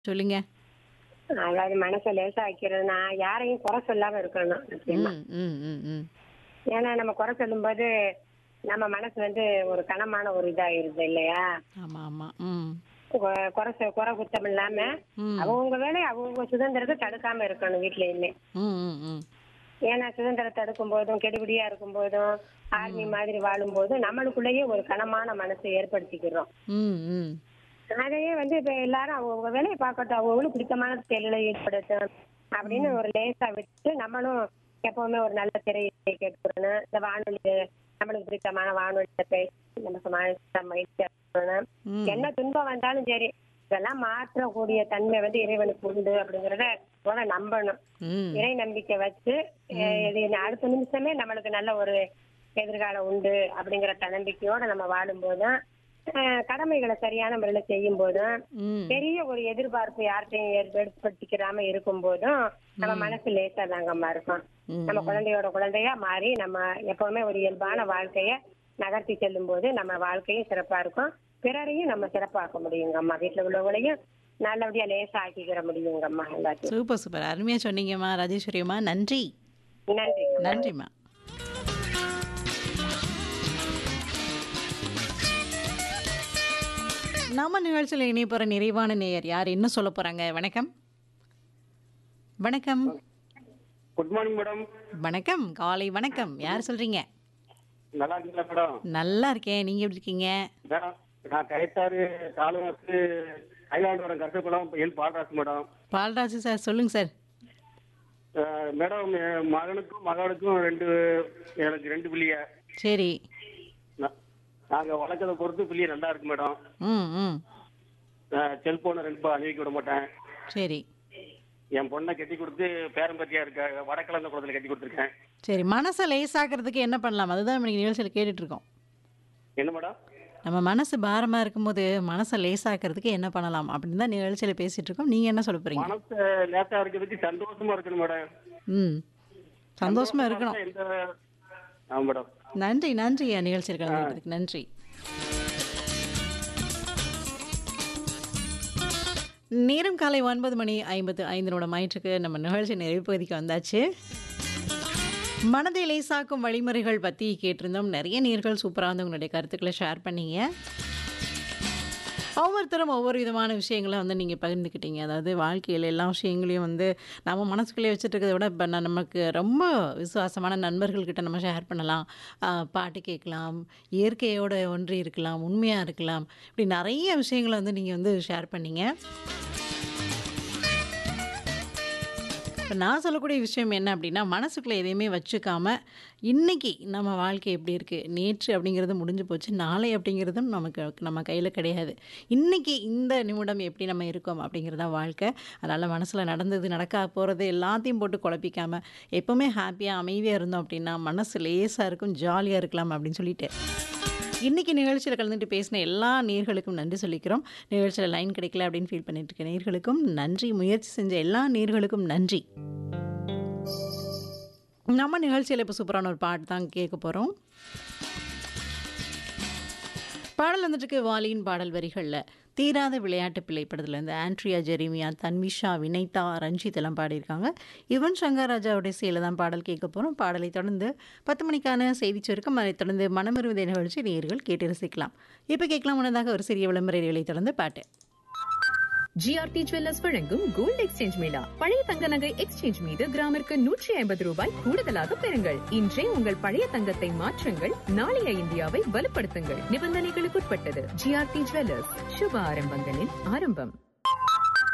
சொல்லுங்க. அதாவது மனச லேசாக்கிறதுனா, யாரையும் குறை சொல்லாம இருக்கணும் நிச்சயமா. ம், ம், ம், ம். ஏன்னா நம்ம குறை சொல்லும்போது, நம்ம மனசு வந்து ஒரு கனமான ஒரு இதாயிருது இல்லையா? ஆமா, ஆமா. ம். கொ குறை சொ குறை குத்தம் இல்லாம, ம். அவங்கவங்க வேலைய அவங்கவங்க சுதந்திரத்த தடுக்காம இருக்கணும் வீட்லயுமே. ம், ம், ம். ஏன்னா சுதந்திரத்த தடுக்கும் போதும், கெடுபிடியா இருக்கும் போதும், ஆர்மி மாதிரி வாழும்போதும், நம்மளுக்குள்ளேயே ஒரு கனமான மனசை ஏற்படுத்திக்கிறோம். ம், ம். அதையே வந்து இப்ப எல்லாரும் அவங்கவங்க வேலையை பார்க்கட்டும் அவங்களுக்கு பிடித்தமான செயல்களை ஈடுபடுத்தும் அப்படின்னு ஒரு லேசா விட்டு நம்மளும் எப்பவுமே ஒரு நல்ல திரையை கேட்கணும் இந்த வானொலி நம்மளுக்கு பிடித்தமான வானொலியை பேசி நம்ம சமாளிச்ச மகிழ்ச்சியா இருக்கணும் ம். என்ன துன்பம் வந்தாலும் சரி இதெல்லாம் மாற்றக்கூடிய தன்மை வந்து இறைவனுக்கு உண்டு அப்படிங்கறத முதல்ல நம்பணும் ம். இறை நம்பிக்கை வச்சு அஹ் இது அடுத்த நிமிஷமே நம்மளுக்கு நல்ல ஒரு எதிர்காலம் உண்டு அப்படிங்கிற தன்னம்பிக்கையோட நம்ம வாழும்போதும் அஹ் கடமைகளை சரியான முறையில செய்யும் போதும் ம். பெரிய ஒரு எதிர்பார்ப்பு யார்கிட்டையும் ஏற்படுத்திக்கிறாம இருக்கும் போதும் நம்ம மனசு லேசா தாங்கம்மா இருக்கும் ம். நம்ம குழந்தையோட குழந்தையா மாறி நம்ம எப்பவுமே ஒரு இயல்பான வாழ்க்கைய நகர்த்தி செல்லும் போது நம்ம வாழ்க்கையும் சிறப்பா இருக்கும் பிறரையும் நம்ம சிறப்பாக்க முடியுங்கம்மா வீட்டுல உள்ளவங்களையும் நல்லபடியா லேசா ஆக்கிக்கிற முடியுங்கம்மா எல்லாத்தையும் சூப்பர், சூப்பர். அருமையா சொன்னீங்கம்மா, ராஜேஸ்வரி அம்மா. நன்றி. நன்றி நன்றிம்மா. நம்ம நிகழ்ச்சியில் இணைய போற நிறைவான நேயர் யார் என்ன சொல்ல போறாங்க வணக்கம் வணக்கம் குட் மார்னிங் மேடம் வணக்கம் காலை வணக்கம் யார் சொல்றீங்க நல்லா இருக்கீங்களா மேடம் நல்லா இருக்கேன் நீங்க எப்படி இருக்கீங்க மேடம் நான் கயத்தாறு காலவாசு ஐலாண்டோரம் கருத்துக்குளம் என் பாலராசு மேடம் பால்ராஜு சார் சொல்லுங்க சார் அஹ், மேடம் என் மகனுக்கும் மகளுக்கும் ரெண்டு எனக்கு ரெண்டு பிள்ளைய சரி நா- நாங்க வளர்க்கறத பொறுத்து பிள்ளைய நல்லா இருக்கு மேடம் ம் ம் செல்போனை ரொம்ப அணிவிக்க விட மாட்டேன் சரி என் பொண்ணை கட்டி கொடுத்து பேரம்பத்தியா இருக்க வடக்கிழந்த குளத்துல கட்டி கொடுத்துருக்கேன் சரி மனசை லேசாக்கிறதுக்கு என்ன பண்ணலாம் அதுதான் இன்னைக்கு நிகழ்ச்சியில் கேட்டுட்டு இருக்கோம் என்ன மேடம் நம்ம மனசு பாரமா இருக்கும்போது மனசை லேசாக்கிறதுக்கு என்ன பண்ணலாம் அப்படின்னு தான் நிகழ்ச்சியில் பேசிட்டு இருக்கோம் நீங்க என்ன சொல்ல போறீங்க மனசு லேசா இருக்கிறதுக்கு சந்தோஷமா இருக்கணும் மேடம் ம் சந்தோஷமா இருக்கணும் எந்த ஆமா மேடம் நன்றி நன்றி என் நிகழ்ச்சியில் கலந்துக்கிறதுக்கு நன்றி நேரம் காலை ஒன்பது மணி ஐம்பத்து ஐந்து நிமிடம் ஆயிற்றுக்கு நம்ம நிகழ்ச்சி நிறைவு பகுதிக்கு வந்தாச்சு மனதை லேசாக்கும் வழிமுறைகள் பற்றி கேட்டிருந்தோம் நிறைய நேர்கள் சூப்பராக வந்து உங்களுடைய கருத்துக்களை ஷேர் பண்ணீங்க ஒவ்வொருத்தரும் ஒவ்வொரு விதமான விஷயங்களை வந்து நீங்கள் பகிர்ந்துக்கிட்டீங்க அதாவது வாழ்க்கையில் எல்லா விஷயங்களையும் வந்து நம்ம மனசுக்குள்ளே வச்சுட்டு இருக்கிறத விட இப்போ நான் நமக்கு ரொம்ப விசுவாசமான நண்பர்கள்கிட்ட நம்ம ஷேர் பண்ணலாம் ஆஹ் பாட்டு கேட்கலாம் இயற்கையோட ஒன்றி இருக்கலாம் உண்மையாக இருக்கலாம் இப்படி நிறைய விஷயங்களை வந்து நீங்கள் வந்து ஷேர் பண்ணீங்க இப்போ நான் சொல்லக்கூடிய விஷயம் என்ன அப்படின்னா மனசுக்குள்ளே எதையுமே வச்சுக்காம இன்னைக்கு நம்ம வாழ்க்கை எப்படி இருக்குது நேற்று அப்படிங்கிறது முடிஞ்சு போச்சு நாளை அப்படிங்கிறதும் நமக்கு நம்ம கையில் கிடையாது இன்னைக்கு இந்த நிமிடம் எப்படி நம்ம இருக்கோம் அப்படிங்கிறதா வாழ்க்கை அதனால் மனசில் நடந்தது நடக்க போகிறது எல்லாத்தையும் போட்டு குழப்பிக்காம எப்போவுமே ஹாப்பியாக அமைதியாக இருந்தோம் அப்படின்னா மனசு லேசாக இருக்கும் ஜாலியாக இருக்கலாம் அப்படின்னு சொல்லிட்டு இன்னைக்கு நிகழ்ச்சியில் கலந்துட்டு பேசின எல்லா நேர்களுக்கும் நன்றி சொல்லிக்கிறோம் நிகழ்ச்சியில் லைன் கிடைக்கல அப்படின்னு ஃபீல் பண்ணிட்டு இருக்க நேர்களுக்கும் நன்றி முயற்சி செஞ்ச எல்லா நேர்களுக்கும் நன்றி நம்ம நிகழ்ச்சியில் இப்போ சூப்பரான ஒரு பாட்டு தான் கேட்க போகிறோம் பாடல் வந்துட்டு இருக்கு வாலியின் பாடல் வரிகளில் தீராத விளையாட்டு பிள்ளை படத்துல இருந்து ஆண்ட்ரியா ஜெரிமியா தன்விஷா வினைதா ரஞ்சித் எல்லாம் பாடியிருக்காங்க யுவன் சங்கர் ராஜாவுடைய செயல தான் பாடல் கேட்க போகிறோம் பாடலை தொடர்ந்து பத்து மணிக்கான செய்தி சுருக்கம் அதை தொடர்ந்து மனமருவதை நிகழ்ச்சி நேர்கள் கேட்டு ரசிக்கலாம் இப்போ கேட்கலாம் முன்னதாக ஒரு சிறிய விளம்பர இடைவெளி தொடர்ந்து பாட்டு ஜிஆர்டி ஜுவல்லர்ஸ் வழங்கும் கோல்ட் எக்ஸ்சேஞ்ச் மேளா பழைய தங்க நகை எக்ஸ்சேஞ்ச் மீது கிராமிற்கு நூற்றி ஐம்பது ரூபாய் கூடுதலாக பெறுங்கள் இன்றே உங்கள் பழைய தங்கத்தை மாற்றுங்கள் நாளைய இந்தியாவை வலுப்படுத்துங்கள் நிபந்தனைகளுக்குட்பட்டது ஜிஆர்டி ஜுவல்லர்ஸ் சுப ஆரம்பங்களின் ஆரம்பம்